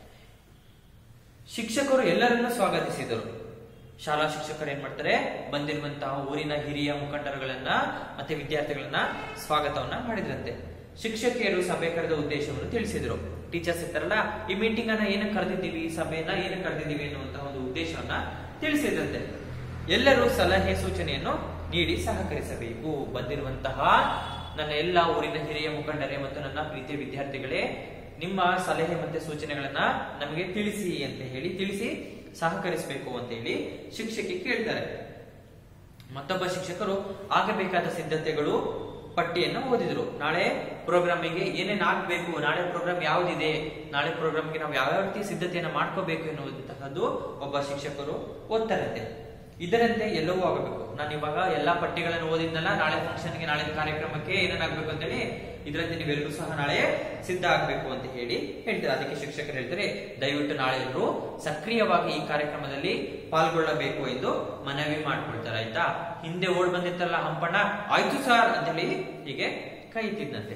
S1: ಶಿಕ್ಷಕರು ಎಲ್ಲರನ್ನೂ ಸ್ವಾಗತಿಸಿದರು ಶಾಲಾ ಶಿಕ್ಷಕರು ಏನ್ ಮಾಡ್ತಾರೆ ಬಂದಿರುವಂತಹ ಊರಿನ ಹಿರಿಯ ಮುಖಂಡರುಗಳನ್ನ ಮತ್ತೆ ವಿದ್ಯಾರ್ಥಿಗಳನ್ನ ಸ್ವಾಗತವನ್ನ ಮಾಡಿದ್ರಂತೆ ಶಿಕ್ಷಕಿಯರು ಸಭೆ ಕರೆದ ಉದ್ದೇಶವನ್ನು ತಿಳಿಸಿದ್ರು ಟೀಚರ್ಸ್ ಇರ್ತಾರಲ್ಲ ಈ ಮೀಟಿಂಗ್ ಅನ್ನ ಏನಕ್ಕೆ ಕರೆದಿದ್ದೀವಿ ಈ ಸಭೆಯನ್ನ ಏನಕ್ಕೆ ಕರೆದಿದ್ದೀವಿ ಅನ್ನುವಂತಹ ಒಂದು ಉದ್ದೇಶವನ್ನ ತಿಳಿಸಿದ್ರಂತೆ ಎಲ್ಲರೂ ಸಲಹೆ ಸೂಚನೆಯನ್ನು ನೀಡಿ ಸಹಕರಿಸಬೇಕು ಬಂದಿರುವಂತಹ ನನ್ನ ಎಲ್ಲ ಊರಿನ ಹಿರಿಯ ಮುಖಂಡರೇ ಮತ್ತು ನನ್ನ ಪ್ರೀತಿಯ ವಿದ್ಯಾರ್ಥಿಗಳೇ ನಿಮ್ಮ ಸಲಹೆ ಮತ್ತೆ ಸೂಚನೆಗಳನ್ನ ನಮಗೆ ತಿಳಿಸಿ ಅಂತ ಹೇಳಿ ತಿಳಿಸಿ ಸಹಕರಿಸಬೇಕು ಅಂತ ಹೇಳಿ ಶಿಕ್ಷಕಿ ಕೇಳ್ತಾರೆ ಮತ್ತೊಬ್ಬ ಶಿಕ್ಷಕರು ಆಗಬೇಕಾದ ಸಿದ್ಧತೆಗಳು ಪಟ್ಟಿಯನ್ನು ಓದಿದ್ರು ನಾಳೆ ಪ್ರೋಗ್ರಾಮಿಗೆ ಏನೇನ್ ಆಗ್ಬೇಕು ನಾಳೆ ಪ್ರೋಗ್ರಾಮ್ ಯಾವ್ದಿದೆ ನಾಳೆ ಪ್ರೋಗ್ರಾಮ್ಗೆ ನಾವು ಯಾವ ರೀತಿ ಸಿದ್ಧತೆಯನ್ನು ಮಾಡ್ಕೋಬೇಕು ಎನ್ನುವಂತಹದ್ದು ಒಬ್ಬ ಶಿಕ್ಷಕರು ಓದ್ತಾರಂತೆ ಇದರಂತೆ ಎಲ್ಲವೂ ಆಗಬೇಕು ನಾನು ಇವಾಗ ಎಲ್ಲಾ ಪಟ್ಟಿಗಳನ್ನು ಓದಿದ್ನಲ್ಲ ನಾಳೆ ಫಂಕ್ಷನ್ಗೆ ನಾಳೆ ಕಾರ್ಯಕ್ರಮಕ್ಕೆ ಏನೇನಾಗ್ಬೇಕು ಅಂತೇಳಿ ಇದರಂತೆ ನೀವೆಲ್ಲರೂ ಸಹ ನಾಳೆ ಸಿದ್ಧ ಆಗ್ಬೇಕು ಅಂತ ಹೇಳಿ ಹೇಳ್ತಾರೆ ಅದಕ್ಕೆ ಶಿಕ್ಷಕರು ಹೇಳ್ತಾರೆ ದಯವಿಟ್ಟು ನಾಳೆ ಎಲ್ಲರೂ ಸಕ್ರಿಯವಾಗಿ ಈ ಕಾರ್ಯಕ್ರಮದಲ್ಲಿ ಪಾಲ್ಗೊಳ್ಳಬೇಕು ಎಂದು ಮನವಿ ಮಾಡ್ಕೊಳ್ತಾರೆ ಆಯ್ತಾ ಹಿಂದೆ ಓಡ್ ಬಂದಿತ್ತಲ್ಲ ಹಂಪಣ್ಣ ಆಯ್ತು ಸರ್ ಅಂತ ಹೇಳಿ ಹೀಗೆ ಕೈ ಎತ್ತಿದ್ದಂತೆ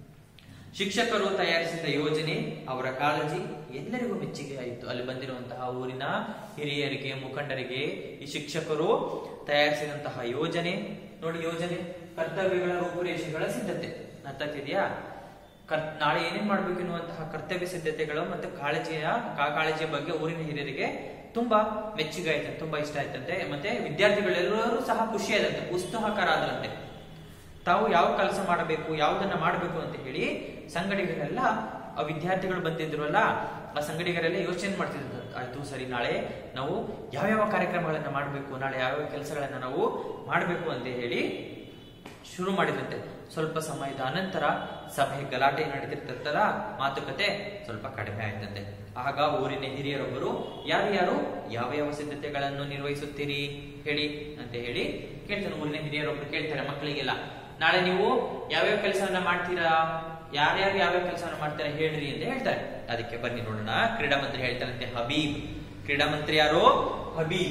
S1: ಶಿಕ್ಷಕರು ತಯಾರಿಸಿದ ಯೋಜನೆ ಅವರ ಕಾಳಜಿ ಎಲ್ಲರಿಗೂ ಮೆಚ್ಚುಗೆ ಆಯಿತು ಅಲ್ಲಿ ಬಂದಿರುವಂತಹ ಊರಿನ ಹಿರಿಯರಿಗೆ ಮುಖಂಡರಿಗೆ ಈ ಶಿಕ್ಷಕರು ತಯಾರಿಸಿದಂತಹ ಯೋಜನೆ ನೋಡಿ ಯೋಜನೆ ಕರ್ತವ್ಯಗಳ ರೂಪುರೇಷೆಗಳ ಸಿದ್ಧತೆ ಅರ್ಥ ಆಗ್ತಿದ್ಯಾ ಕರ್ ನಾಳೆ ಏನೇನ್ ಮಾಡ್ಬೇಕು ಎನ್ನುವಂತಹ ಕರ್ತವ್ಯ ಸಿದ್ಧತೆಗಳು ಮತ್ತು ಕಾಳಜಿಯ ಕಾ- ಕಾಳಜಿಯ ಬಗ್ಗೆ ಊರಿನ ಹಿರಿಯರಿಗೆ ತುಂಬಾ ಮೆಚ್ಚುಗೆ ಆಯ್ತಂತೆ ತುಂಬಾ ಇಷ್ಟ ಆಯ್ತಂತೆ ಮತ್ತೆ ವಿದ್ಯಾರ್ಥಿಗಳೆಲ್ಲರೂ ಸಹ ಖುಷಿ ಆದಂತೆ ಉತ್ಸಾಹಕರ ಆದ್ರಂತೆ ತಾವು ಯಾವ ಕೆಲಸ ಮಾಡಬೇಕು ಯಾವುದನ್ನ ಮಾಡಬೇಕು ಅಂತ ಹೇಳಿ ಸಂಗಡಿಗರೆಲ್ಲ ಆ ವಿದ್ಯಾರ್ಥಿಗಳು ಬಂದಿದ್ರಲ್ಲ ಆ ಸಂಗಡಿಗರೆಲ್ಲ ಯೋಚನೆ ಮಾಡ್ತಿದ್ರು ಆಯ್ತು ಸರಿ ನಾಳೆ ನಾವು ಯಾವ್ಯಾವ ಕಾರ್ಯಕ್ರಮಗಳನ್ನ ಮಾಡಬೇಕು ನಾಳೆ ಯಾವ್ಯಾವ ಕೆಲಸಗಳನ್ನ ನಾವು ಮಾಡಬೇಕು ಅಂತ ಹೇಳಿ ಶುರು ಮಾಡಿದಂತೆ ಸ್ವಲ್ಪ ಸಮಯದ ಅನಂತರ ಸಭೆ ಗಲಾಟೆ ನಡೀತಿರ್ತಲ್ಲ ಮಾತುಕತೆ ಸ್ವಲ್ಪ ಕಡಿಮೆ ಆಯ್ತಂತೆ ಆಗ ಊರಿನ ಹಿರಿಯರೊಬ್ಬರು ಯಾರು ಯಾರು ಯಾವ ಯಾವ ಸಿದ್ಧತೆಗಳನ್ನು ನಿರ್ವಹಿಸುತ್ತೀರಿ ಹೇಳಿ ಅಂತ ಹೇಳಿ ಕೇಳ್ತಾನೆ ಊರಿನ ಹಿರಿಯರೊಬ್ರು ಕೇಳ್ತಾರೆ ಮಕ್ಕಳಿಗೆಲ್ಲ ನಾಳೆ ನೀವು ಯಾವ್ಯಾವ ಕೆಲಸವನ್ನ ಮಾಡ್ತೀರಾ ಯಾರ್ಯಾರು ಯಾವ್ಯಾವ ಕೆಲಸವನ್ನ ಮಾಡ್ತಾರೆ ಹೇಳ್ರಿ ಅಂತ ಹೇಳ್ತಾರೆ ಅದಕ್ಕೆ ಬನ್ನಿ ನೋಡೋಣ ಕ್ರೀಡಾ ಮಂತ್ರಿ ಹೇಳ್ತಾರಂತೆ ಹಬೀಬ್ ಕ್ರೀಡಾ ಮಂತ್ರಿ ಯಾರು ಹಬೀಬ್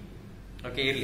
S1: ಓಕೆ ಇರ್ಲಿ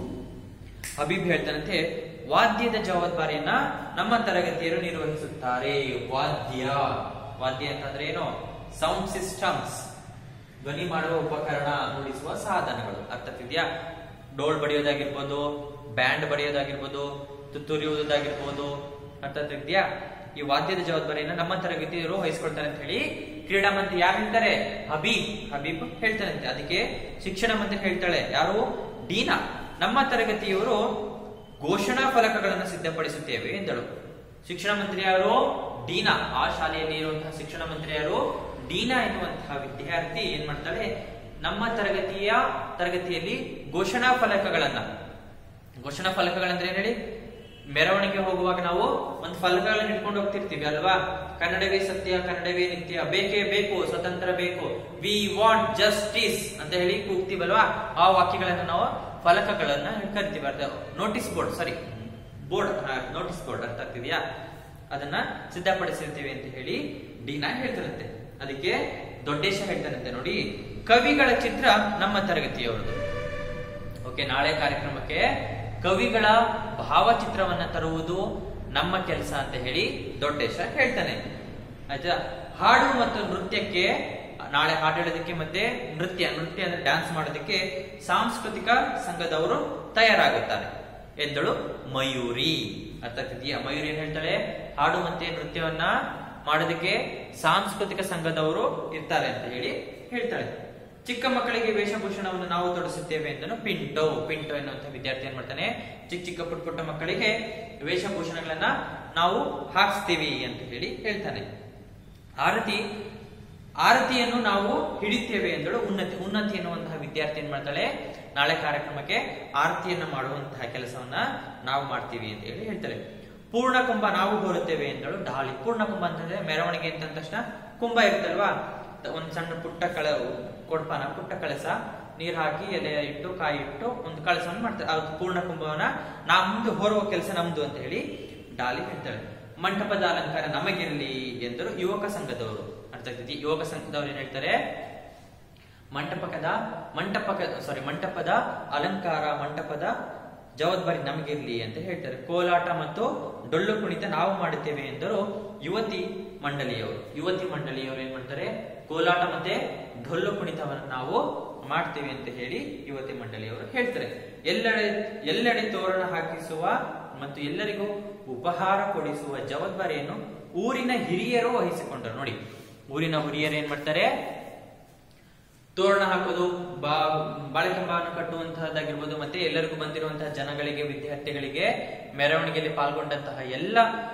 S1: ಹಬೀಬ್ ಹೇಳ್ತಾನಂತೆ ವಾದ್ಯದ ಜವಾಬ್ದಾರಿಯನ್ನ ನಮ್ಮ ತರಗತಿಯರು ನಿರ್ವಹಿಸುತ್ತಾರೆ ವಾದ್ಯ ವಾದ್ಯ ಅಂತಂದ್ರೆ ಏನು ಸೌಂಡ್ ಸಿಸ್ಟಮ್ಸ್ ಧ್ವನಿ ಮಾಡುವ ಉಪಕರಣ ನುಡಿಸುವ ಸಾಧನಗಳು ಅರ್ಥ ಆಗ್ತಿದ್ಯಾ ಡೋಲ್ ಬಡಿಯೋದಾಗಿರ್ಬೋದು ಬ್ಯಾಂಡ್ ಬಡಿಯೋದಾಗಿರ್ಬೋದು ತುತ್ತೂರಿಯುವುದಾಗಿರ್ಬೋದು ಅರ್ಥ ಆಗ್ತಿದ್ಯಾ ಈ ವಾದ್ಯದ ಜವಾಬ್ದಾರಿಯನ್ನ ನಮ್ಮ ತರಗತಿಯರು ವಹಿಸ್ಕೊಳ್ತಾರೆ ಅಂತ ಹೇಳಿ ಕ್ರೀಡಾ ಮಂತ್ರಿ ಯಾರು ಹೇಳ್ತಾರೆ ಹಬೀಬ್ ಹಬೀಬ್ ಹೇಳ್ತಾರಂತೆ ಅದಕ್ಕೆ ಶಿಕ್ಷಣ ಮಂತ್ರಿ ಹೇಳ್ತಾಳೆ ಯಾರು ಡೀನಾ ನಮ್ಮ ತರಗತಿಯವರು ಘೋಷಣಾ ಫಲಕಗಳನ್ನು ಸಿದ್ಧಪಡಿಸುತ್ತೇವೆ ಎಂದಳು ಶಿಕ್ಷಣ ಮಂತ್ರಿ ಯಾರು ಡೀನಾ ಆ ಶಾಲೆಯಲ್ಲಿ ಇರುವಂತಹ ಶಿಕ್ಷಣ ಮಂತ್ರಿ ಯಾರು ಡೀನಾ ಎನ್ನುವಂತಹ ವಿದ್ಯಾರ್ಥಿ ಏನ್ ಮಾಡ್ತಾಳೆ ನಮ್ಮ ತರಗತಿಯ ತರಗತಿಯಲ್ಲಿ ಘೋಷಣಾ ಫಲಕಗಳನ್ನ ಘೋಷಣಾ ಫಲಕಗಳಂದ್ರೆ ಏನ್ ಹೇಳಿ ಮೆರವಣಿಗೆ ಹೋಗುವಾಗ ನಾವು ಒಂದು ಫಲಕಗಳನ್ನ ಇಟ್ಕೊಂಡು ಹೋಗ್ತಿರ್ತೀವಿ ಅಲ್ವಾ ಕನ್ನಡವೇ ಸತ್ಯ ಕನ್ನಡವೇ ನಿತ್ಯ ಬೇಕೇ ಬೇಕು ಸ್ವತಂತ್ರ ಬೇಕು ವಿ ವಾಂಟ್ ಜಸ್ಟಿಸ್ ಅಂತ ಹೇಳಿ ಕೂಗ್ತೀವಲ್ವಾ ಆ ವಾಕ್ಯಗಳನ್ನ ನಾವು ಫಲಕಗಳನ್ನ ಕರಿತೀವಿ ಅರ್ಥ notice board sorry board notice board ಅರ್ಥ ಆಗ್ತಿದ್ಯಾ ಅದನ್ನ ಸಿದ್ಧಪಡಿಸಿರ್ತೀವಿ ಅಂತ ಹೇಳಿ ಡಿನಾ ಹೇಳ್ತಾರಂತೆ ಅದಕ್ಕೆ ದೊಡ್ಡೇಶ ಹೇಳ್ತಾರಂತೆ ನೋಡಿ ಕವಿಗಳ ಚಿತ್ರ ನಮ್ಮ ತರಗತಿಯವರದು ಓಕೆ ನಾಳೆ ಕಾರ್ಯಕ್ರಮಕ್ಕೆ ಕವಿಗಳ ಭಾವಚಿತ್ರವನ್ನ ತರುವುದು ನಮ್ಮ ಕೆಲಸ ಅಂತ ಹೇಳಿ ದೊಡ್ಡೇಶ ಹೇಳ್ತಾನೆ ಆಯ್ತಾ ಹಾಡು ಮತ್ತು ನೃತ್ಯಕ್ಕೆ ನಾಳೆ ಹಾಡು ಹೇಳೋದಕ್ಕೆ ಮತ್ತೆ ನೃತ್ಯ ನೃತ್ಯ ಅಂದ್ರೆ ಡ್ಯಾನ್ಸ್ ಮಾಡೋದಕ್ಕೆ ಸಾಂಸ್ಕೃತಿಕ ಸಂಘದವರು ತಯಾರಾಗುತ್ತಾರೆ ಎಂದಳು ಮಯೂರಿ ಅರ್ಥ ಆಗ್ತಿದ್ಯಾ ಮಯೂರಿ ಏನ್ ಹೇಳ್ತಾಳೆ ಹಾಡು ಮತ್ತೆ ನೃತ್ಯವನ್ನ ಮಾಡೋದಕ್ಕೆ ಸಾಂಸ್ಕೃತಿಕ ಸಂಘದವರು ಇರ್ತಾರೆ ಅಂತ ಹೇಳಿ ಹೇಳ್ತಾಳೆ ಚಿಕ್ಕ ಮಕ್ಕಳಿಗೆ ವೇಷಭೂಷಣವನ್ನು ನಾವು ತೊಡಿಸುತ್ತೇವೆ ಎಂದನು ಪಿಂಟೋ ಪಿಂಟೋ ಎನ್ನುವಂತ ವಿದ್ಯಾರ್ಥಿ ಏನ್ ಮಾಡ್ತಾನೆ ಚಿಕ್ಕ ಚಿಕ್ಕ ಪುಟ್ಟ ಪುಟ್ಟ ಮಕ್ಕಳಿಗೆ ವೇಷಭೂಷಣಗಳನ್ನ ನಾವು ಹಾಕ್ಸ್ತೀವಿ ಅಂತ ಹೇಳಿ ಹೇಳ್ತಾನೆ ಆರತಿ ಆರತಿಯನ್ನು ನಾವು ಹಿಡಿತೇವೆ ಎಂದಳು ಉನ್ನತಿ ಉನ್ನತಿ ಎನ್ನುವಂತಹ ವಿದ್ಯಾರ್ಥಿ ಏನ್ ಮಾಡ್ತಾಳೆ ನಾಳೆ ಕಾರ್ಯಕ್ರಮಕ್ಕೆ ಆರತಿಯನ್ನ ಮಾಡುವಂತಹ ಕೆಲಸವನ್ನ ನಾವು ಮಾಡ್ತೀವಿ ಅಂತ ಹೇಳಿ ಹೇಳ್ತಾಳೆ ಪೂರ್ಣ ಕುಂಭ ನಾವು ಹೊರುತ್ತೇವೆ ಎಂದಳು ಡಾಲಿ ಪೂರ್ಣ ಕುಂಭ ಅಂತಂದ್ರೆ ಮೆರವಣಿಗೆ ಅಂತ ಅಂದ ತಕ್ಷಣ ಕುಂಭ ಇರುತ್ತಲ್ವಾ ಒಂದ್ ಸಣ್ಣ ಪುಟ್ಟ ಕಳ ಕೊಡ್ಪಾನ ಪುಟ್ಟ ಕಳಸ ನೀರ್ ಹಾಕಿ ಎಲೆ ಇಟ್ಟು ಕಾಯಿ ಇಟ್ಟು ಒಂದು ಕಳಸವನ್ನು ಮಾಡ್ತಾರೆ ಅದು ಪೂರ್ಣ ಕುಂಭವನ್ನ ನಮ್ದು ಹೊರುವ ಕೆಲಸ ನಮ್ದು ಅಂತ ಹೇಳಿ ಡಾಲಿ ಹೇಳ್ತಾಳೆ ಮಂಟಪದ ಅಲಂಕಾರ ನಮಗಿರ್ಲಿ ಎಂದರು ಯುವಕ ಸಂಘದವರು ಅರ್ಥ ಆಗ್ತೈತಿ ಯುವಕ ಸಂಘದವ್ರು ಏನ್ ಹೇಳ್ತಾರೆ ಮಂಟಪಕದ ಮಂಟಪಕ ಸಾರಿ ಮಂಟಪದ ಅಲಂಕಾರ ಮಂಟಪದ ಜವಾಬ್ದಾರಿ ನಮಗಿರ್ಲಿ ಅಂತ ಹೇಳ್ತಾರೆ ಕೋಲಾಟ ಮತ್ತು ಡೊಳ್ಳು ಕುಣಿತ ನಾವು ಮಾಡುತ್ತೇವೆ ಎಂದರು ಯುವತಿ ಮಂಡಳಿಯವರು ಯುವತಿ ಮಂಡಳಿಯವರು ಏನ್ ಮಾಡ್ತಾರೆ ಕೋಲಾಟ ಮತ್ತೆ ಡೊಳ್ಳು ಕುಣಿತವನ್ನು ನಾವು ಮಾಡ್ತೇವೆ ಅಂತ ಹೇಳಿ ಯುವತಿ ಮಂಡಳಿಯವರು ಹೇಳ್ತಾರೆ ಎಲ್ಲೆಡೆ ಎಲ್ಲೆಡೆ ತೋರಣ ಹಾಕಿಸುವ ಮತ್ತು ಎಲ್ಲರಿಗೂ ಉಪಹಾರ ಕೊಡಿಸುವ ಜವಾಬ್ದಾರಿಯನ್ನು ಊರಿನ ಹಿರಿಯರು ವಹಿಸಿಕೊಂಡರು ನೋಡಿ ಊರಿನ ಹಿರಿಯರು ಏನ್ ಮಾಡ್ತಾರೆ ತೋರಣ ಹಾಕೋದು ಬಾ ಬಾಳೆಕಂಬವನ್ನು ಕಟ್ಟುವಂತಹದ್ದಾಗಿರ್ಬೋದು ಮತ್ತೆ ಎಲ್ಲರಿಗೂ ಬಂದಿರುವಂತಹ ಜನಗಳಿಗೆ ವಿದ್ಯಾರ್ಥಿಗಳಿಗೆ ಮೆರವಣಿಗೆಯಲ್ಲಿ ಪಾಲ್ಗೊಂಡಂತಹ ಎಲ್ಲ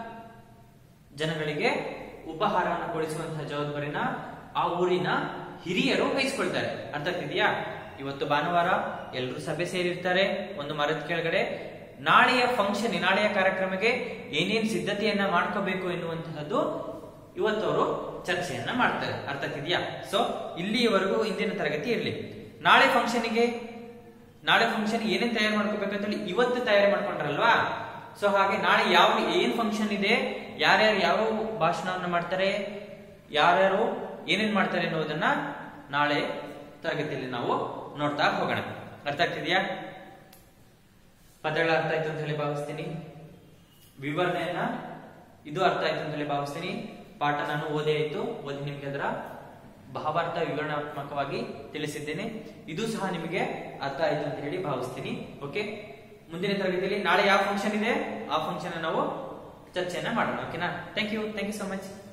S1: ಜನಗಳಿಗೆ ಉಪಹಾರವನ್ನು ಕೊಡಿಸುವಂತಹ ಜವಾಬ್ದಾರಿನ ಆ ಊರಿನ ಹಿರಿಯರು ವಹಿಸ್ಕೊಳ್ತಾರೆ ಅರ್ಥ ಆಗ್ತಿದ್ಯಾ ಇವತ್ತು ಭಾನುವಾರ ಎಲ್ಲರೂ ಸಭೆ ಸೇರಿರ್ತಾರೆ ಒಂದು ಮರದ ಕೆಳಗಡೆ ನಾಳೆಯ ಫಂಕ್ಷನ್ ನಾಳೆಯ ಕಾರ್ಯಕ್ರಮಕ್ಕೆ ಏನೇನ್ ಸಿದ್ಧತೆಯನ್ನ ಮಾಡ್ಕೋಬೇಕು ಎನ್ನುವಂತಹದ್ದು ಇವತ್ತು ಅವರು ಚರ್ಚೆಯನ್ನ ಮಾಡ್ತಾರೆ ಅರ್ಥ ಆಗ್ತಿದ್ಯಾ ಸೊ ಇಲ್ಲಿಯವರೆಗೂ ಇಂದಿನ ತರಗತಿ ಇರಲಿ ನಾಳೆ ಫಂಕ್ಷನ್ಗೆ ನಾಳೆ ಫಂಕ್ಷನ್ ಏನೇನ್ ತಯಾರು ಮಾಡ್ಕೋಬೇಕಂತ ಹೇಳಿ ಇವತ್ತು ತಯಾರಿ ಮಾಡ್ಕೊಂಡ್ರಲ್ವಾ ಸೊ ಹಾಗೆ ನಾಳೆ ಯಾವ ಏನ್ ಫಂಕ್ಷನ್ ಇದೆ ಯಾರ್ಯಾರು ಯಾವ ಭಾಷಣವನ್ನ ಮಾಡ್ತಾರೆ ಯಾರ್ಯಾರು ಏನೇನ್ ಮಾಡ್ತಾರೆ ಅನ್ನೋದನ್ನ ನಾಳೆ ತರಗತಿಯಲ್ಲಿ ನಾವು ನೋಡ್ತಾ ಹೋಗೋಣ ಅರ್ಥ ಆಗ್ತಿದ್ಯಾ ಪದಗಳ ಅರ್ಥ ಆಯ್ತು ಅಂತ ಹೇಳಿ ಭಾವಿಸ್ತೀನಿ ವಿವರಣೆಯನ್ನ ಇದು ಅರ್ಥ ಆಯ್ತು ಅಂತ ಹೇಳಿ ಭಾವಿಸ್ತೀನಿ ಪಾಠ ನಾನು ಓದೇ ಆಯ್ತು ಓದಿ ನಿಮ್ಗೆ ಅದರ ಭಾವಾರ್ಥ ವಿವರಣಾತ್ಮಕವಾಗಿ ತಿಳಿಸಿದ್ದೇನೆ ಇದು ಸಹ ನಿಮಗೆ ಅರ್ಥ ಆಯ್ತು ಅಂತ ಹೇಳಿ ಭಾವಿಸ್ತೀನಿ ಓಕೆ ಮುಂದಿನ ತರಗತಿಯಲ್ಲಿ ನಾಳೆ ಯಾವ ಫಂಕ್ಷನ್ ಇದೆ ಆ ಫಂಕ್ಷನ್ ನಾವು ಚರ್ಚೆಯನ್ನ ಮಾಡೋಣ ಓಕೆನಾ thank you thank you so much